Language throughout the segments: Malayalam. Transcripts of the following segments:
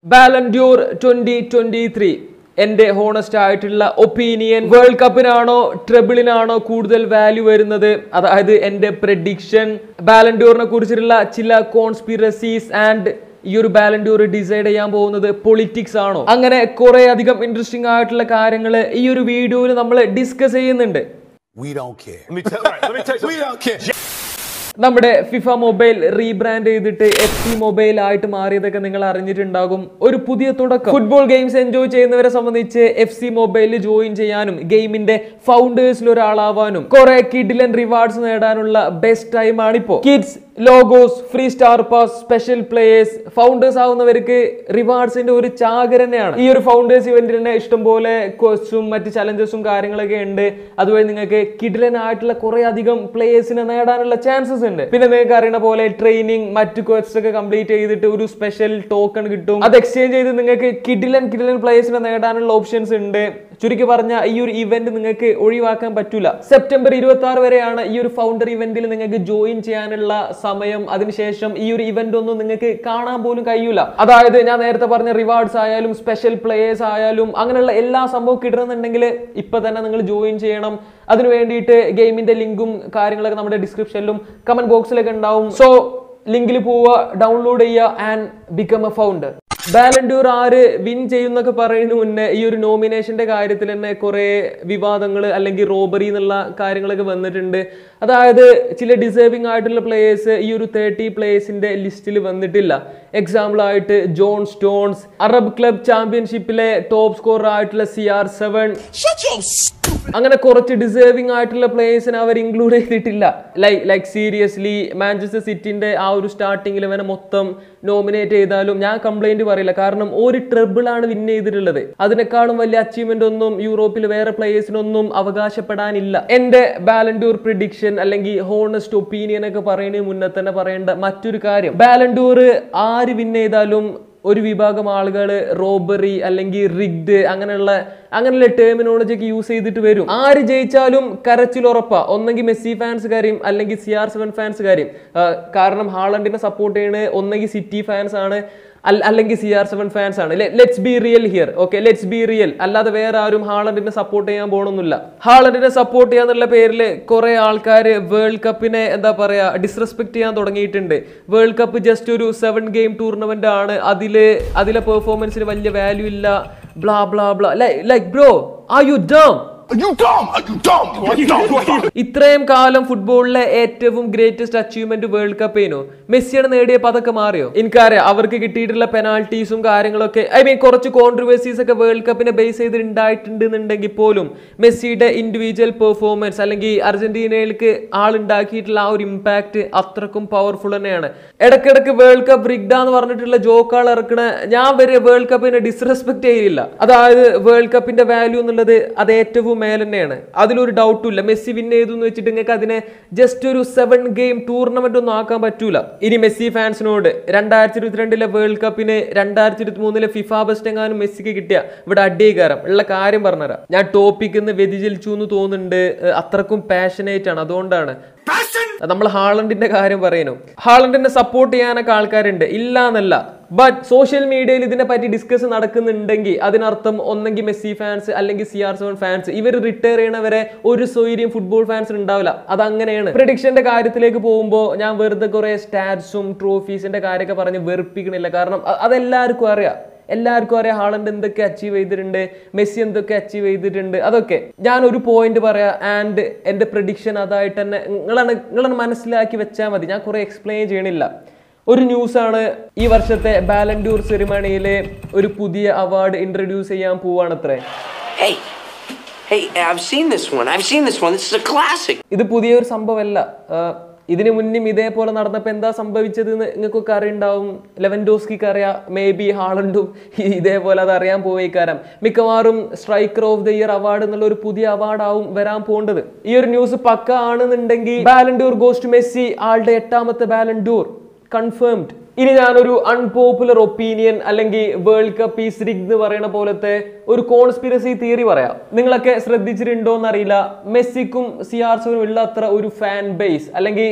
ബാലൻഡ്യൂർ ട്വന്റി ട്വന്റി ത്രീ എന്റെ ഹോണസ്റ്റ് ആയിട്ടുള്ള ഒപ്പീനിയൻ വേൾഡ് കപ്പിനാണോ ട്രിബിളിനാണോ കൂടുതൽ വാല്യൂ വരുന്നത് അതായത് എന്റെ പ്രഡിക്ഷൻ ബാലൻഡ്യൂറിനെ കുറിച്ചിട്ടുള്ള ചില കോൺസ്പിറസീസ് ആൻഡ് ഈ ഒരു ബാലൻഡ്യൂർ ഡിസൈഡ് ചെയ്യാൻ പോകുന്നത് പൊളിറ്റിക്സ് ആണോ അങ്ങനെ കുറെ അധികം ഇൻട്രസ്റ്റിംഗ് ആയിട്ടുള്ള കാര്യങ്ങൾ ഈ ഒരു വീഡിയോയിൽ നമ്മൾ ഡിസ്കസ് ചെയ്യുന്നുണ്ട് We don't care. Let me tell. Right, let me tell you. We don't care. നമ്മുടെ ഫിഫ മൊബൈൽ റീബ്രാൻഡ് ചെയ്തിട്ട് എഫ് സി മൊബൈൽ ആയിട്ട് മാറിയതൊക്കെ നിങ്ങൾ അറിഞ്ഞിട്ടുണ്ടാകും ഒരു പുതിയ തുടക്കം ഫുട്ബോൾ ഗെയിംസ് എൻജോയ് ചെയ്യുന്നവരെ സംബന്ധിച്ച് എഫ് സി മൊബൈലിൽ ജോയിൻ ചെയ്യാനും ഗെയിമിന്റെ ഫൗണ്ടേഴ്സിൽ ഒരാളാവാനും കുറെ കിഡിലൻ റിവാർഡ്സ് നേടാനുള്ള ബെസ്റ്റ് ടൈം ആണിപ്പോ kids logos free star pass special players founders ആവുന്നവർക്ക് റിവാർഡ്സിന്റെ ഒരു ചാകര തന്നെയാണ് ഈ ഒരു ഫൗണ്ടേഴ്സ് ഇവന്റിൽ തന്നെ ഇഷ്ടംപോലെ ക്വസ്റ്റും മറ്റ് ചലഞ്ചസും കാര്യങ്ങളൊക്കെ ഉണ്ട് അതുവഴി നിങ്ങൾക്ക് കിഡിലൻ ആയിട്ടുള്ള കുറെ അധികം പ്ലേയേഴ്സിനെ നേടാനുള്ള ചാൻസസ് ഉണ്ട് പിന്നെ നിങ്ങൾക്ക് അറിയുന്ന പോലെ ട്രെയിനിങ് മറ്റ് ക്വസ്റ്റ് ഒക്കെ കംപ്ലീറ്റ് ചെയ്തിട്ട് ഒരു സ്പെഷ്യൽ ടോക്കൺ കിട്ടും അത് എക്സ്ചേഞ്ച് ചെയ്ത് നിങ്ങൾക്ക് കിഡിലൻ കിഡിലൻ പ്ലേയേഴ്സിനെ നേടാനുള്ള ഓപ്ഷൻസ് ഉണ്ട് ചുരുക്കി പറഞ്ഞ ഈ ഒരു ഇവന്റ് നിങ്ങൾക്ക് ഒഴിവാക്കാൻ പറ്റൂല സെപ്റ്റംബർ ഇരുപത്തി ആറ് വരെയാണ് ഈ ഒരു ഫൗണ്ടർ ഇവന്റിൽ നിങ്ങൾക്ക് ജോയിൻ ചെയ്യാനുള്ള സമയം അതിനുശേഷം ഈ ഒരു ഇവന്റ് ഒന്നും നിങ്ങൾക്ക് കാണാൻ പോലും കഴിയൂല അതായത് ഞാൻ നേരത്തെ പറഞ്ഞ റിവാർഡ്സ് ആയാലും സ്പെഷ്യൽ പ്ലേയേഴ്സ് ആയാലും അങ്ങനെയുള്ള എല്ലാ സംഭവം കിട്ടണമെന്നുണ്ടെങ്കിൽ ഇപ്പൊ തന്നെ നിങ്ങൾ ജോയിൻ ചെയ്യണം അതിനു വേണ്ടിയിട്ട് ഗെയിമിന്റെ ലിങ്കും കാര്യങ്ങളൊക്കെ നമ്മുടെ ഡിസ്ക്രിപ്ഷനിലും കമന്റ് ബോക്സിലൊക്കെ ഉണ്ടാവും സോ ലിങ്കിൽ പോവുക ഡൗൺലോഡ് ചെയ്യുക and become a founder Ballon d'Or ആര് വിൻ ചെയ്യുന്നൊക്കെ പറയുന്നതിന് മുന്നേ ഈ ഒരു നോമിനേഷന്റെ കാര്യത്തിൽ തന്നെ കുറെ വിവാദങ്ങൾ അല്ലെങ്കിൽ റോബറി എന്നുള്ള കാര്യങ്ങളൊക്കെ വന്നിട്ടുണ്ട് അതായത് ചില ഡിസേർവിംഗ് ആയിട്ടുള്ള പ്ലേയേഴ്സ് ഈ ഒരു തേർട്ടി പ്ലേയേഴ്സിന്റെ ലിസ്റ്റിൽ വന്നിട്ടില്ല എക്സാമ്പിൾ ആയിട്ട് ജോൺ സ്റ്റോൺസ് അറബ് ക്ലബ് ചാമ്പ്യൻഷിപ്പിലെ ടോപ്പ് സ്കോറർ ആയിട്ടുള്ള സി ആർ സെവൻ അങ്ങനെ കുറച്ച് ഡിസേർവിംഗ് ആയിട്ടുള്ള പ്ലേയേഴ്സിനെ അവർ ഇൻക്ലൂഡ് ചെയ്തിട്ടില്ല ലൈക്ക് ലൈക്ക് സീരിയസ്ലി മാഞ്ചസ്റ്റർ സിറ്റിന്റെ ആ ഒരു സ്റ്റാർട്ടിംഗ് ഇലവനെ മൊത്തം നോമിനേറ്റ് ചെയ്താലും ഞാൻ കംപ്ലൈന്റ് പറയില്ല കാരണം ഒരു ട്രിബിൾ ആണ് വിൻ ചെയ്തിട്ടുള്ളത് അതിനേക്കാളും വലിയ അച്ചീവ്മെന്റ് ഒന്നും യൂറോപ്പിൽ വേറെ പ്ലേയേഴ്സിനൊന്നും അവകാശപ്പെടാനില്ല എന്റെ ബാലൻഡൂർ പ്രിഡിക്ഷൻ അല്ലെങ്കിൽ ഹോണസ്റ്റ് ഒപ്പീനിയൻ ഒക്കെ പറയുന്നതിന് മുന്നേ തന്നെ പറയേണ്ട മറ്റൊരു കാര്യം ബാലൻഡൂർ ആര് വിൻ ചെയ്താലും ഒരു വിഭാഗം ആളുകൾ റോബറി അല്ലെങ്കിൽ റിഗ്ഡ് അങ്ങനെയുള്ള അങ്ങനെയുള്ള ടെർമിനോളജി ഒക്കെ യൂസ് ചെയ്തിട്ട് വരും ആര് ജയിച്ചാലും കരച്ചിൽ ഉറപ്പാ ഒന്നെങ്കിൽ മെസ്സി ഫാൻസ് കാര്യം അല്ലെങ്കിൽ സി ആർ സെവൻ ഫാൻസ് കാര്യം ആ, കാരണം ഹാളണ്ടിനെ സപ്പോർട്ട് ചെയ്യണ ഒന്നെങ്കിൽ സിറ്റി ഫാൻസ് ആണ് അല്ല- അല്ലെങ്കിൽ സി ആർ സെവൻ ഫാൻസ് ആണ് let's be real here okay let's be real അല്ലാതെ വേറെ ആരും ഹാളണ്ടിനെ സപ്പോർട്ട് ചെയ്യാൻ പോകണമെന്നില്ല ഹാളണ്ടിനെ സപ്പോർട്ട് ചെയ്യാന്നുള്ള പേരിൽ കുറെ ആൾക്കാർ വേൾഡ് കപ്പിനെ എന്താ പറയാ ഡിസ്റെസ്പെക്ട് ചെയ്യാൻ തുടങ്ങിയിട്ടുണ്ട് വേൾഡ് കപ്പ് ജസ്റ്റ് ഒരു സെവൻ ഗെയിം ടൂർണമെന്റ് ആണ് അതില് അതിലെ പെർഫോമൻസിന് വലിയ വാല്യൂ ഇല്ല blah blah blah like bro are you dumb Are you dumb? Are you dumb? You dumb? ഇത്രയും കാലം ഫുട്ബോളിലെ ഏറ്റവും ഗ്രേറ്റസ്റ്റ് അച്ചീവ്മെന്റ് വേൾഡ് കപ്പ് ചെയ്യുന്നു മെസ്സിയാണ് നേടിയ പതൊക്കെ മാറിയോ എനിക്കറിയാം അവർക്ക് കിട്ടിയിട്ടുള്ള പെനാൾട്ടീസും കാര്യങ്ങളൊക്കെ ഐ മീൻ കുറച്ച് കോൺട്രവേഴ്സീസ് ഒക്കെ വേൾഡ് കപ്പിനെ ബേസ് ചെയ്ത് ഉണ്ടായിട്ടുണ്ടെന്നുണ്ടെങ്കിൽ പോലും മെസ്സിയുടെ ഇൻഡിവിജ്വൽ പെർഫോമൻസ് അല്ലെങ്കിൽ അർജന്റീനയിലേക്ക് ആളുണ്ടാക്കിയിട്ടുള്ള ആ ഒരു ഇമ്പാക്ട് അത്രക്കും പവർഫുൾ തന്നെയാണ് ഇടക്കിടക്ക് വേൾഡ് കപ്പ് റിഗ്ഡ എന്ന് പറഞ്ഞിട്ടുള്ള ജോക്കാൾ ഇറക്കണ ഞാൻ വരെ വേൾഡ് കപ്പിനെ ഡിസ്റെസ്പെക്ട് ചെയ്യില്ല അതായത് വേൾഡ് കപ്പിന്റെ വാല്യൂ എന്നുള്ളത് അത് ഏറ്റവും മേലെ തന്നെയാണ് അതിലൊരു ഡൗട്ടും ഇല്ല മെസ്സി വിൻ ചെയ്തു എന്ന് വെച്ചിട്ട് നിങ്ങൾക്ക് അതിനെ ജസ്റ്റ് ഒരു സെവൻ ഗെയിം ടൂർണമെന്റ് ഒന്നും ആക്കാൻ പറ്റൂല ഇനി മെസ്സി ഫാൻസിനോട് രണ്ടായിരത്തി ഇരുപത്തിരണ്ടിലെ വേൾഡ് കപ്പിന് രണ്ടായിരത്തി ഇരുപത്തി മൂന്നിലെ ഫിഫ ബെസ്റ്റ് എങ്ങാനും മെസ്സിക്ക് കിട്ടിയ ഇവിടെ അടിയകാരം ഉള്ള കാര്യം പറഞ്ഞുതരാം ഞാൻ ടോപ്പിക്കിന്ന് വ്യതിചലിച്ചു എന്ന് തോന്നുന്നുണ്ട് ഏഹ് അത്രക്കും പാഷനേറ്റ് ആണ് അതുകൊണ്ടാണ് നമ്മൾ ഹാളണ്ടിന്റെ കാര്യം പറയുന്നു ഹാളണ്ടിനെ സപ്പോർട്ട് ചെയ്യാനൊക്കെ ആൾക്കാരുണ്ട് ഇല്ല എന്നല്ല ബട്ട് സോഷ്യൽ മീഡിയയിൽ ഇതിനെ പറ്റി ഡിസ്കസ് നടക്കുന്നുണ്ടെങ്കിൽ അതിനർത്ഥം ഒന്നെങ്കിൽ മെസ്സി ഫാൻസ് അല്ലെങ്കിൽ സി ആർ സെവൻ ഫാൻസ് ഇവർ റിട്ടയർ ചെയ്യണവരെ ഒരു സ്വൈര്യം ഫുട്ബോൾ ഫാൻസിന് ഉണ്ടാവില്ല അത് അങ്ങനെയാണ് പ്രഡിക്ഷന്റെ കാര്യത്തിലേക്ക് പോകുമ്പോൾ ഞാൻ വെറുതെ കുറെ സ്റ്റാറ്റ്സും ട്രോഫീസിന്റെ കാര്യമൊക്കെ പറഞ്ഞ് വെറുപ്പിക്കണില്ല കാരണം അ- അതെല്ലാവർക്കും അറിയാം എല്ലാവർക്കും അറിയാം ഹാളണ്ട് എന്തൊക്കെ അച്ചീവ് ചെയ്തിട്ടുണ്ട് മെസ്സി എന്തൊക്കെ അച്ചീവ് ചെയ്തിട്ടുണ്ട് അതൊക്കെ ഞാൻ ഒരു പോയിന്റ് പറയാം ആൻഡ് എൻ്റെ പ്രഡിക്ഷൻ അതായിട്ട് തന്നെ നിങ്ങളാണ് നിങ്ങളാണ് മനസ്സിലാക്കി വെച്ചാൽ മതി ഞാൻ കുറെ എക്സ്പ്ലെയിൻ ചെയ്യണില്ല ഒരു ന്യൂസാണ് ഈ വർഷത്തെ ബാലൻഡൂർ സെറിമണിയിലെ ഒരു പുതിയ അവാർഡ് ഇൻട്രൊഡ്യൂസ് ചെയ്യാൻ പോവാണത്രേ Hey, hey, I've seen this one. I've seen this one. This is a classic. ഇത് പുതിയൊരു സംഭവമല്ല ആ, ഇതിന് മുന്നും ഇതേപോലെ നടന്നപ്പോൾ എന്താ സംഭവിച്ചത് എന്ന് നിങ്ങൾക്കൊക്കെ അറിയുണ്ടാവും ലെവൻഡോസ്കിക്ക് അറിയാം മേ ബി ഹാളണ്ടും ഇതേപോലെ അത് അറിയാൻ പോയിക്കാരം മിക്കവാറും striker of the year award എന്നുള്ള ഒരു പുതിയ അവാർഡാവും വരാൻ പോകേണ്ടത് ഈ ഒരു ന്യൂസ് പക്ക ആണെന്നുണ്ടെങ്കിൽ ബാലൻഡൂർ ഗോസ്റ്റ് മെസ്സി ആളുടെ എട്ടാമത്തെ ബാലൻഡൂർ കൺഫേംഡ് ഇനി ഞാനൊരു അൺപോപ്പുലർ ഒപ്പീനിയൻ അല്ലെങ്കിൽ വേൾഡ് കപ്പ് ഈസ് റിഗ് എന്ന് പറയുന്ന പോലത്തെ ഒരു കോൺസ്പിറസി തിയറി പറയാം നിങ്ങളൊക്കെ ശ്രദ്ധിച്ചിട്ടുണ്ടോ എന്നറിയില്ല മെസ്സിക്കും സി ആർ സെവനും ഉള്ള അത്ര ഒരു ഫാൻ ബേസ് അല്ലെങ്കിൽ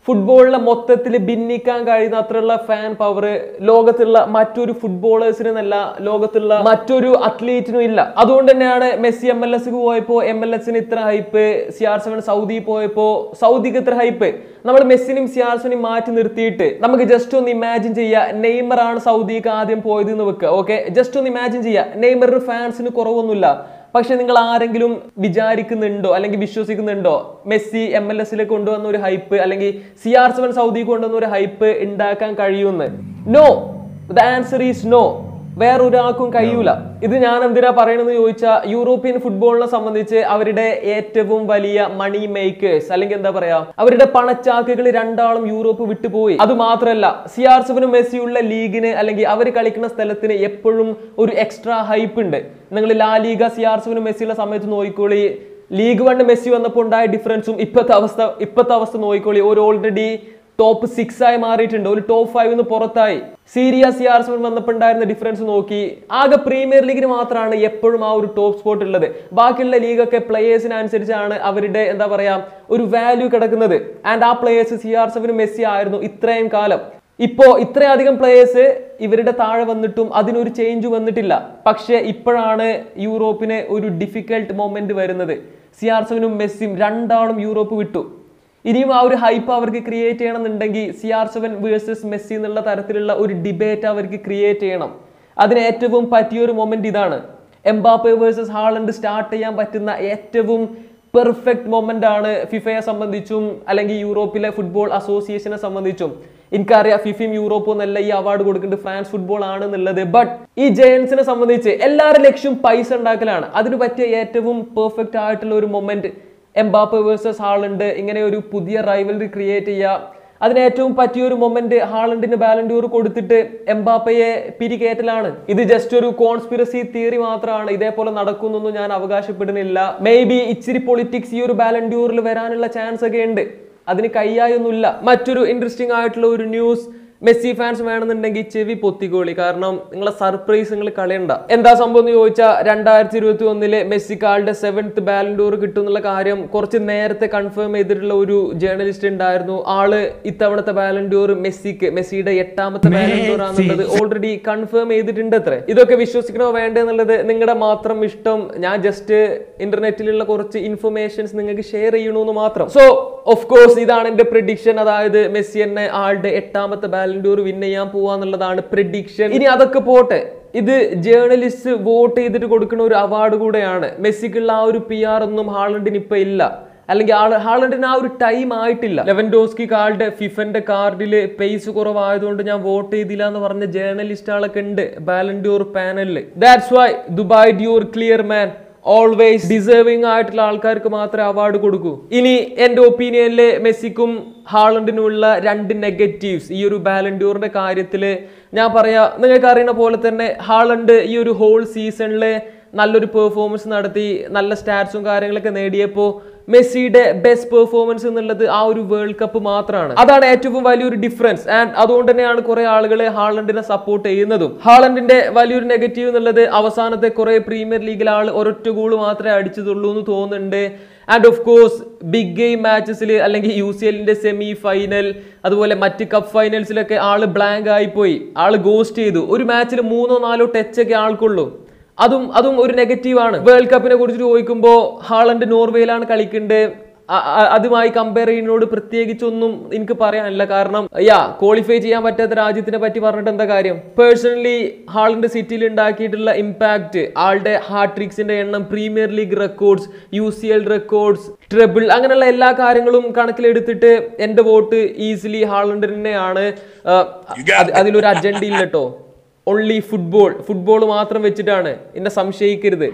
ഫുട്ബോളിലെ മൊത്തത്തിൽ ഭിന്നിക്കാൻ കഴിയുന്ന അത്രയുള്ള ഫാൻ പവർ ലോകത്തുള്ള മറ്റൊരു ഫുട്ബോളേഴ്സിനല്ല ലോകത്തുള്ള മറ്റൊരു അത്ലീറ്റിനും ഇല്ല അതുകൊണ്ട് തന്നെയാണ് മെസ്സി എം എൽ എസ് പോയപ്പോ എം എൽ എസിന് ഇത്ര hype C R seven Saudi പോയപ്പോ സൗദിക്ക് ഇത്ര ഹൈപ്പ് നമ്മൾ മെസ്സിനും സി ആർ സെവനും മാറ്റി നിർത്തിയിട്ട് നമുക്ക് ജസ്റ്റ് ഒന്ന് ഇമാജിൻ ചെയ്യുക നെയ്മർ ആണ് സൗദിക്ക് ആദ്യം പോയത് എന്ന് വെക്കുക ഓക്കെ ജസ്റ്റ് ഒന്ന് ഇമാജിൻ ചെയ്യുക നെയ്മറിന് ഫാൻസിന് കുറവൊന്നുമില്ല പക്ഷെ നിങ്ങൾ ആരെങ്കിലും വിചാരിക്കുന്നുണ്ടോ അല്ലെങ്കിൽ വിശ്വസിക്കുന്നുണ്ടോ മെസ്സി എം എൽ എസിലേക്ക് കൊണ്ടുവന്ന ഒരു ഹൈപ്പ് അല്ലെങ്കിൽ സി ആർ സെവൻ സൗദി കൊണ്ടുവന്ന ഒരു ഹൈപ്പ് ഉണ്ടാക്കാൻ കഴിയുമെന്ന് no the answer is no വേറൊരാൾക്കും കഴിയൂല ഇത് ഞാൻ എന്തിനാ പറയണെന്ന് ചോദിച്ചാൽ യൂറോപ്യൻ ഫുട്ബോളിനെ സംബന്ധിച്ച് അവരുടെ ഏറ്റവും വലിയ മണി മേക്കേഴ്സ് അല്ലെങ്കിൽ എന്താ പറയാ അവരുടെ പണച്ചാക്കുകൾ രണ്ടാളും യൂറോപ്പ് വിട്ടുപോയി അത് മാത്രമല്ല സി ആർ സെവനും മെസ്സിയുള്ള ലീഗിന് അല്ലെങ്കിൽ അവർ കളിക്കുന്ന സ്ഥലത്തിന് എപ്പോഴും ഒരു എക്സ്ട്രാ ഹൈപ്പ് ഉണ്ട് നിങ്ങൾ ലാ ലീഗ സി ആർ സെവനും മെസ്സിയുള്ള സമയത്ത് നോക്കിക്കോളി ലീഗ് വൺ മെസ്സി വന്നപ്പോൾ ഉണ്ടായ ഡിഫറൻസും ഇപ്പോഴത്തെ അവസ്ഥ ഇപ്പോഴത്തെ അവസ്ഥ നോക്കിക്കോളി ഒരു ഓൾറെഡി ടോപ്പ് സിക്സ് ആയി മാറിയിട്ടുണ്ട് ഒരു ടോപ്പ് ഫൈവ് പുറത്തായി സീരിയ സി ആർ സെവൻ വന്നപ്പോൾ ഉണ്ടായിരുന്ന ഡിഫറൻസ് നോക്കി ആകെ പ്രീമിയർ ലീഗിന് മാത്രമാണ് എപ്പോഴും ആ ഒരു ടോപ്പ് സ്പോട്ട് ഉള്ളത് ബാക്കിയുള്ള ലീഗൊക്കെ പ്ലേയേഴ്സിനനുസരിച്ചാണ് അവരുടെ എന്താ പറയാ ഒരു വാല്യൂ കിടക്കുന്നത് ആൻഡ് ആ പ്ലേയേഴ്സ് സി ആർ സെവനും മെസ്സി ആയിരുന്നു ഇത്രയും കാലം ഇപ്പോ ഇത്രയധികം പ്ലേയേഴ്സ് ഇവരുടെ താഴെ വന്നിട്ടും അതിനൊരു ചേഞ്ച് വന്നിട്ടില്ല പക്ഷേ ഇപ്പോഴാണ് യൂറോപ്പിന് ഒരു ഡിഫിക്കൽട്ട് മൊമെന്റ് വരുന്നത് സി ആർ സെവനും മെസ്സിയും രണ്ടാളും യൂറോപ്പ് വിട്ടു ഇനിയും ആ ഒരു ഹൈപ്പ് അവർക്ക് ക്രിയേറ്റ് ചെയ്യണമെന്നുണ്ടെങ്കിൽ C R seven versus Messi എന്നുള്ള തരത്തിലുള്ള ഒരു ഡിബേറ്റ് അവർക്ക് ക്രിയേറ്റ് ചെയ്യണം അതിന് ഏറ്റവും പറ്റിയൊരു മൊമെന്റ് ഇതാണ് എംബാപ്പെ വേഴ്സസ് ഹാളണ്ട് സ്റ്റാർട്ട് ചെയ്യാൻ പറ്റുന്ന ഏറ്റവും പെർഫെക്റ്റ് മൊമെന്റ് ആണ് ഫിഫയെ സംബന്ധിച്ചും അല്ലെങ്കിൽ യൂറോപ്പിലെ ഫുട്ബോൾ അസോസിയേഷനെ സംബന്ധിച്ചും എനിക്കറിയാം ഫിഫയും യൂറോപ്പും എന്നല്ല ഈ അവാർഡ് കൊടുക്കേണ്ടത് ഫ്രാൻസ് ഫുട്ബോൾ ആണ് എന്നുള്ളത് ബട്ട് ഈ ജയൻസിനെ സംബന്ധിച്ച് എല്ലാവരുടെ ലക്ഷ്യം പൈസ ഉണ്ടാക്കലാണ് അതിന് പറ്റിയ ഏറ്റവും പെർഫെക്റ്റ് ആയിട്ടുള്ള ഒരു മൊമെന്റ് എംബാപ്പെ വേഴ്സസ് ഹാളണ്ട് ഇങ്ങനെ ഒരു പുതിയ റൈവലറി ക്രിയേറ്റ് ചെയ്യുക അതിന് ഏറ്റവും പറ്റിയ ഒരു മൊമെന്റ് ഹാളണ്ടിന് ബാലൻഡ്യൂർ കൊടുത്തിട്ട് എംബാപ്പയെ പിരികേറ്റലാണ് ഇത് ജസ്റ്റ് ഒരു കോൺസ്പിറസി തിയറി മാത്രമാണ് ഇതേപോലെ നടക്കുന്നൊന്നും ഞാൻ അവകാശപ്പെടുന്നില്ല മേ ബി ഇച്ചിരി പൊളിറ്റിക്സ് ഈ ഒരു ബാലൻഡ്യൂറിൽ വരാനുള്ള ചാൻസ് ഒക്കെ ഉണ്ട് അതിന് കയ്യായൊന്നുമില്ല മറ്റൊരു ഇൻട്രസ്റ്റിംഗ് ആയിട്ടുള്ള ഒരു ന്യൂസ് മെസ്സി ഫാൻസ് വേണമെന്നുണ്ടെങ്കിൽ ചെവി പൊത്തിക്കോളി കാരണം നിങ്ങളെ സർപ്രൈസ് നിങ്ങൾ കളയണ്ട എന്താ സംഭവം എന്ന് ചോദിച്ചാൽ രണ്ടായിരത്തി ഇരുപത്തി ഒന്നില് മെസ്സിക്കാളുടെ സെവൻത്ത് ബാലൻഡോർ കിട്ടും എന്നുള്ള കാര്യം കുറച്ച് നേരത്തെ കൺഫേം ചെയ്തിട്ടുള്ള ഒരു ജേർണലിസ്റ്റ് ഉണ്ടായിരുന്നു ആള് ഇത്തവണത്തെ ബാലൻഡോർ മെസ്സിക്ക് മെസ്സിയുടെ എട്ടാമത്തെ ബാലൻഡോർ ആണെന്നുള്ളത് ഓൾറെഡി കൺഫേം ചെയ്തിട്ടുണ്ട് അത്രേ ഇതൊക്കെ വിശ്വസിക്കണോ വേണ്ടേ എന്നുള്ളത് നിങ്ങളുടെ മാത്രം ഇഷ്ടം ഞാൻ ജസ്റ്റ് ഇന്റർനെറ്റിലുള്ള കുറച്ച് ഇൻഫർമേഷൻസ് നിങ്ങൾക്ക് ഷെയർ ചെയ്യണമെന്ന് മാത്രം സോ ഓഫ് കോഴ്സ് ഇതാണ് എന്റെ പ്രിഡിക്ഷൻ അതായത് മെസ്സി എന്നെ ആളുടെ എട്ടാമത്തെ ബാലൻഡൂർ വിൻ ചെയ്യാൻ പോവാന്നുള്ളതാണ് പ്രിഡിക്ഷൻ ഇനി അതൊക്കെ പോട്ടെ ഇത് ജേർണലിസ്റ്റ് വോട്ട് ചെയ്തിട്ട് കൊടുക്കുന്ന ഒരു അവാർഡ് കൂടെയാണ് മെസ്സിക്കുള്ള ആ ഒരു പി ആർ ഒന്നും ഹാളണ്ടിന് ഇപ്പൊ ഇല്ല അല്ലെങ്കിൽ ആള് ഹാളണ്ടിന് ആ ഒരു ടൈം ആയിട്ടില്ല ലെവൻഡോസ്കി കാളുടെ ഫിഫന്റെ കാർഡിൽ പേസ് കുറവായതുകൊണ്ട് ഞാൻ വോട്ട് ചെയ്തില്ല എന്ന് പറഞ്ഞ ജേർണലിസ്റ്റുകളൊക്കെ ഉണ്ട് ബാലൻഡ്യൂർ പാനലിൽ ദാറ്റ്സ് വൈ ദുബായ് ഡ്യൂർ ക്ലിയർ മാൻ ഓൾവേസ് ഡിസേർവിംഗ് ആയിട്ടുള്ള ആൾക്കാർക്ക് മാത്രമേ അവാർഡ് കൊടുക്കൂ ഇനി എന്റെ ഒപ്പീനിയനില് മെസ്സിക്കും ഹാളണ്ടിനുമുള്ള രണ്ട് നെഗറ്റീവ്സ് ഈ ഒരു ബാലൻഡ്യൂറിന്റെ കാര്യത്തിൽ ഞാൻ പറയാ നിങ്ങൾക്ക് അറിയുന്ന പോലെ തന്നെ ഹാളണ്ട് ഈ ഒരു ഹോൾ സീസണിൽ നല്ലൊരു പെർഫോമൻസ് നടത്തി നല്ല സ്റ്റാറ്റ്സും കാര്യങ്ങളൊക്കെ നേടിയപ്പോൾ മെസ്സിയുടെ ബെസ്റ്റ് പെർഫോമൻസ് എന്നുള്ളത് ആ ഒരു വേൾഡ് കപ്പ് മാത്രമാണ് അതാണ് ഏറ്റവും വലിയൊരു ഡിഫറൻസ് ആൻഡ് അതുകൊണ്ട് തന്നെയാണ് കുറെ ആളുകൾ ഹാളണ്ടിനെ സപ്പോർട്ട് ചെയ്യുന്നതും ഹാളണ്ടിന്റെ വലിയൊരു നെഗറ്റീവ് എന്നുള്ളത് അവസാനത്തെ കുറെ പ്രീമിയർ ലീഗിൽ ആൾ ഒരൊറ്റ ഗോള് മാത്രമേ അടിച്ചതുള്ളൂ എന്ന് തോന്നുന്നുണ്ട് and of course big game മാച്ചസിൽ അല്ലെങ്കിൽ യു സി എല്ലിന്റെ സെമി ഫൈനൽ അതുപോലെ മറ്റ് കപ്പ് ഫൈനൽസിലൊക്കെ ആള് ബ്ലാങ്ക് ആയിപ്പോയി ആള് ഗോസ്റ്റ് ചെയ്തു ഒരു മാച്ചിൽ മൂന്നോ നാലോ ടച്ച് ഒക്കെ ആൾക്കുള്ളൂ അതും അതും ഒരു നെഗറ്റീവാണ് വേൾഡ് കപ്പിനെ കുറിച്ച് ചോദിക്കുമ്പോൾ ഹാളണ്ട് നോർവേയിലാണ് കളിക്കേണ്ടത് അ- അ- അതുമായി കമ്പയർ ചെയ്യുന്നതിനോട് പ്രത്യേകിച്ചൊന്നും എനിക്ക് പറയാനില്ല കാരണം യാ ക്വാളിഫൈ ചെയ്യാൻ പറ്റാത്ത രാജ്യത്തിനെ പറ്റി പറഞ്ഞിട്ട് എന്താ കാര്യം പേഴ്സണലി ഹാളിന്റെ സിറ്റിയിൽ ഉണ്ടാക്കിയിട്ടുള്ള ഇമ്പാക്ട് ആളുടെ ഹാർട്ട് ട്രിക്സിന്റെ എണ്ണം premier league records U C L records treble അങ്ങനെയുള്ള എല്ലാ കാര്യങ്ങളും കണക്കിലെടുത്തിട്ട് എന്റെ വോട്ട് ഈസിലി ഹാളണ്ട് തന്നെയാണ് ആ, അത് അതിലൊരു അജണ്ട ഇല്ല കേട്ടോ ഓൺലി ഫുട്ബോൾ ഫുട്ബോൾ മാത്രം വെച്ചിട്ടാണ് എന്നെ സംശയിക്കരുത്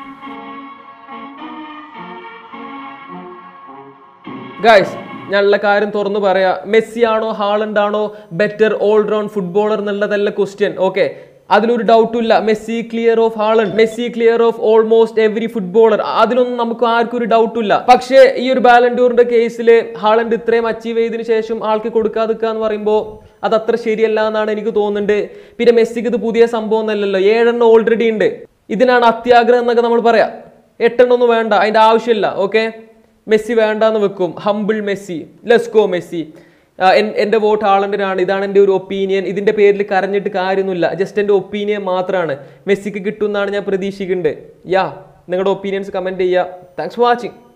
ഗായ്സ് ഞാനുള്ള കാര്യം തുറന്നു പറയാ മെസ്സി ആണോ ഹാളണ്ട് ആണോ ബെറ്റർ ഓൾറൗണ്ട് ഫുട്ബോളർ എന്നുള്ളതല്ല ക്വസ്റ്റ്യൻ ഓക്കെ അതിലൊരു ഡൗട്ടും ഇല്ല Messi clear off Haaland Messi clear off almost every footballer അതിലൊന്നും നമുക്ക് ആർക്കും ഒരു ഡൗട്ടും ഇല്ല പക്ഷേ ഈ ഒരു ബാലൻഡൂറിന്റെ കേസിൽ ഹാളണ്ട് ഇത്രയും അച്ചീവ് ചെയ്തതിനു ശേഷം ആൾക്ക് കൊടുക്കാതിരിക്കുക എന്ന് പറയുമ്പോൾ അത് അത്ര ശരിയല്ല എന്നാണ് എനിക്ക് തോന്നുന്നുണ്ട് പിന്നെ മെസ്സിക്ക് ഇത് പുതിയ സംഭവം ഒന്നല്ലല്ലോ ഏഴെണ്ണം ഓൾറെഡി ഉണ്ട് ഇതിനാണ് അത്യാഗ്രഹം എന്നൊക്കെ നമ്മൾ പറയാം എട്ടെണ്ണം ഒന്നും വേണ്ട അതിന്റെ ആവശ്യമില്ല ഓക്കെ മെസ്സി വേണ്ടാന്ന് വെക്കും ഹംബിൾ മെസ്സി ലെസ്കോ മെസ്സി ആ, എൻ- എൻ്റെ വോട്ട് ഹാളണ്ടിനാണ് ഇതാണ് എൻ്റെ ഒരു ഒപ്പീനിയൻ ഇതിൻ്റെ പേരിൽ കരഞ്ഞിട്ട് കാര്യമൊന്നുമില്ല ജസ്റ്റ് എൻ്റെ ഒപ്പീനിയൻ മാത്രമാണ് മെസ്സിക്ക് കിട്ടുമെന്നാണ് ഞാൻ പ്രതീക്ഷിക്കുന്നുണ്ട് യാ നിങ്ങളുടെ ഒപ്പീനിയൻസ് കമൻറ്റ് ചെയ്യുക താങ്ക്സ് ഫോർ വാച്ചിങ്